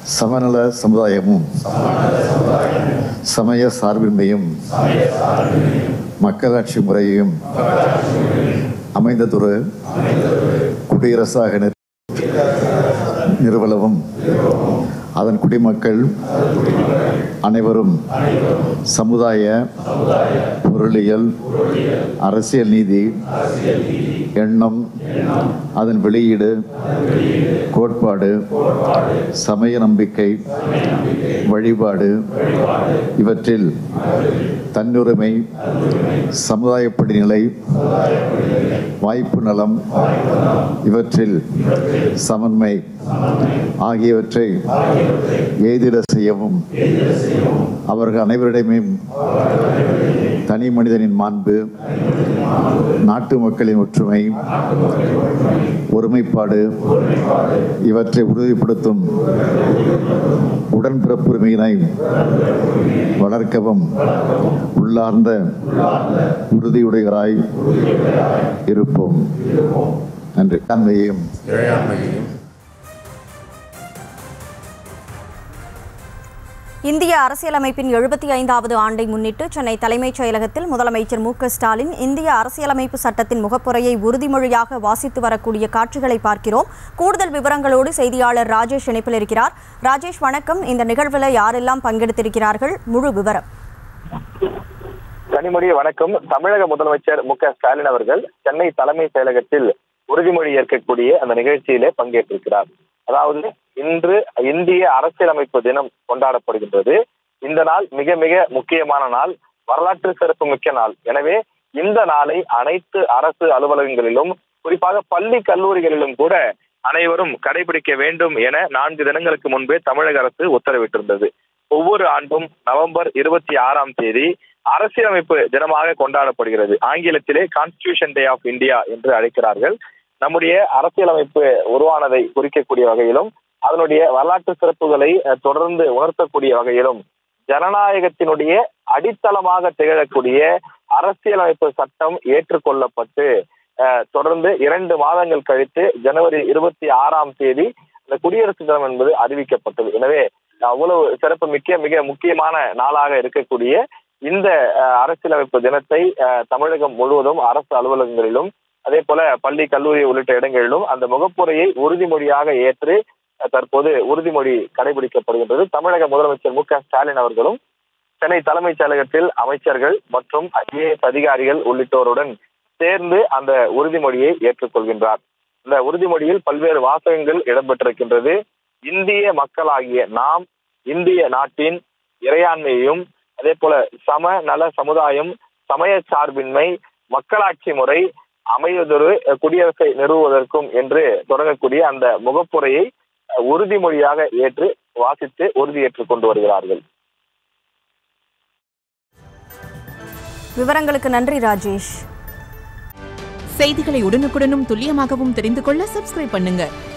சமநல சமுதாயமும் சமய சார்பின்மையும் மக்களாட்சி முறையும் அமைந்ததொரு குடியரசாக நிறு- நிறுவலவும் அதன் குடிமக்கள் அனைவரும் சமுதாய பொருளியல் அரசியல் நீதி எண்ணம் அதன் வெளியீடு கோட்பாடு சமய நம்பிக்கை வழிபாடு இவற்றில் தன்னுரிமை சமுதாய படிநிலை வாய்ப்பு நலம் இவற்றில் சமன்மை ஆகியவற்றை எய்திட செய்யவும் அவர்கள் அனைவரிடமே தனி மனிதனின் மாண்பு நாட்டு மக்களின் ஒற்றுமை ஒருமைப்பாடு இவற்றை உறுதிப்படுத்தும் உடன்பிறப்புரிமையினை வளர்க்கவும் உள்ளார்ந்த உறுதியுடையவராய் இருப்போம் நன்றி தன்மையும் இறையாண்மையையும் இந்திய அரசியலமைப்பின் எழுபத்தி ஐந்தாவது ஆண்டை முன்னிட்டு சென்னை தலைமைச் செயலகத்தில் முதலமைச்சர் மு க ஸ்டாலின் இந்திய அரசியலமைப்பு சட்டத்தின் முகப்புரையை உறுதிமொழியாக வாசித்து வரக்கூடிய காட்சிகளை பார்க்கிறோம் கூடுதல் விவரங்களோடு செய்தியாளர் ராஜேஷ் இணைப்பில் இருக்கிறார் ராஜேஷ் வணக்கம் இந்த நிகழ்வில் யாரெல்லாம் பங்கெடுத்திருக்கிறார்கள் முழு விவரம் கனிமொழி வணக்கம் தமிழக முதலமைச்சர் மு க ஸ்டாலின் அவர்கள் சென்னை தலைமை செயலகத்தில் உறுதிமொழி ஏற்கக்கூடிய அந்த நிகழ்ச்சியிலே பங்கேற்றிருக்கிறார் அதாவது இன்று இந்திய அரசியலமைப்பு தினம் கொண்டாடப்படுகின்றது இந்த நாள் மிக மிக முக்கியமான நாள் வரலாற்று சிறப்பு மிக்க நாள் எனவே இந்த நாளை அனைத்து அரசு அலுவலகங்களிலும் குறிப்பாக பள்ளி கல்லூரிகளிலும் கூட அனைவரும் கடைபிடிக்க வேண்டும் என நான்கு தினங்களுக்கு முன்பே தமிழக அரசு உத்தரவிட்டிருந்தது ஒவ்வொரு ஆண்டும் நவம்பர் இருபத்தி ஆறாம் தேதி அரசியலமைப்பு தினமாக கொண்டாடப்படுகிறது ஆங்கிலத்திலே கான்ஸ்டிடியூஷன் டே ஆஃப் இந்தியா என்று அழைக்கிறார்கள் நம்முடைய அரசியலமைப்பு உருவானதை குறிக்கக்கூடிய வகையிலும் அதனுடைய வரலாற்று சிறப்புகளை அஹ், தொடர்ந்து உணர்த்தக்கூடிய வகையிலும் ஜனநாயகத்தினுடைய அடித்தளமாக திகழக்கூடிய அரசியலமைப்பு சட்டம் ஏற்றுக்கொள்ளப்பட்டு அஹ், தொடர்ந்து இரண்டு மாதங்கள் கழித்து ஜனவரி இருபத்தி ஆறாம் தேதி இந்த குடியரசு தினம் என்பது அறிவிக்கப்பட்டது எனவே அவ்வளவு சிறப்பு மிக்க மிக முக்கியமான நாளாக இருக்கக்கூடிய இந்த அஹ், அரசியலமைப்பு தினத்தை அஹ், தமிழகம் முழுவதும் அரசு அலுவலகங்களிலும் அதே போல பள்ளி கல்லூரி உள்ளிட்ட இடங்களிலும் அந்த முகப்புரையை உறுதிமொழியாக ஏற்று அஹ், தற்போது உறுதிமொழி கடைபிடிக்கப்படுகின்றது தமிழக முதலமைச்சர் மு க ஸ்டாலின் அவர்களும் சென்னை தலைமைச் செயலகத்தில் அமைச்சர்கள் மற்றும் ஐஏஎஸ் அதிகாரிகள் உள்ளிட்டோருடன் சேர்ந்து அந்த உறுதிமொழியை ஏற்றுக்கொள்கின்றார் இந்த உறுதிமொழியில் பல்வேறு வாசகங்கள் இடம்பெற்றிருக்கின்றது இந்திய மக்களாகிய நாம் இந்திய நாட்டின் இறையாண்மையையும் அதே போல சம நல சமுதாயம் சமய சார்பின்மை மக்களாட்சி முறை அமைவதொரு குடியரசை நிறுவுவதற்கும் என்று தொடங்கக்கூடிய அந்த முகப்புரையை அஹ், உறுதிமொழியாக ஏற்று வாசித்து உறுதியேற்றுக் கொண்டு வருகிறார்கள் விவரங்களுக்கு நன்றி ராஜேஷ் செய்திகளை உடனுக்குடனும் துல்லியமாகவும் தெரிந்து கொள்ள சப்ஸ்கிரைப் பண்ணுங்க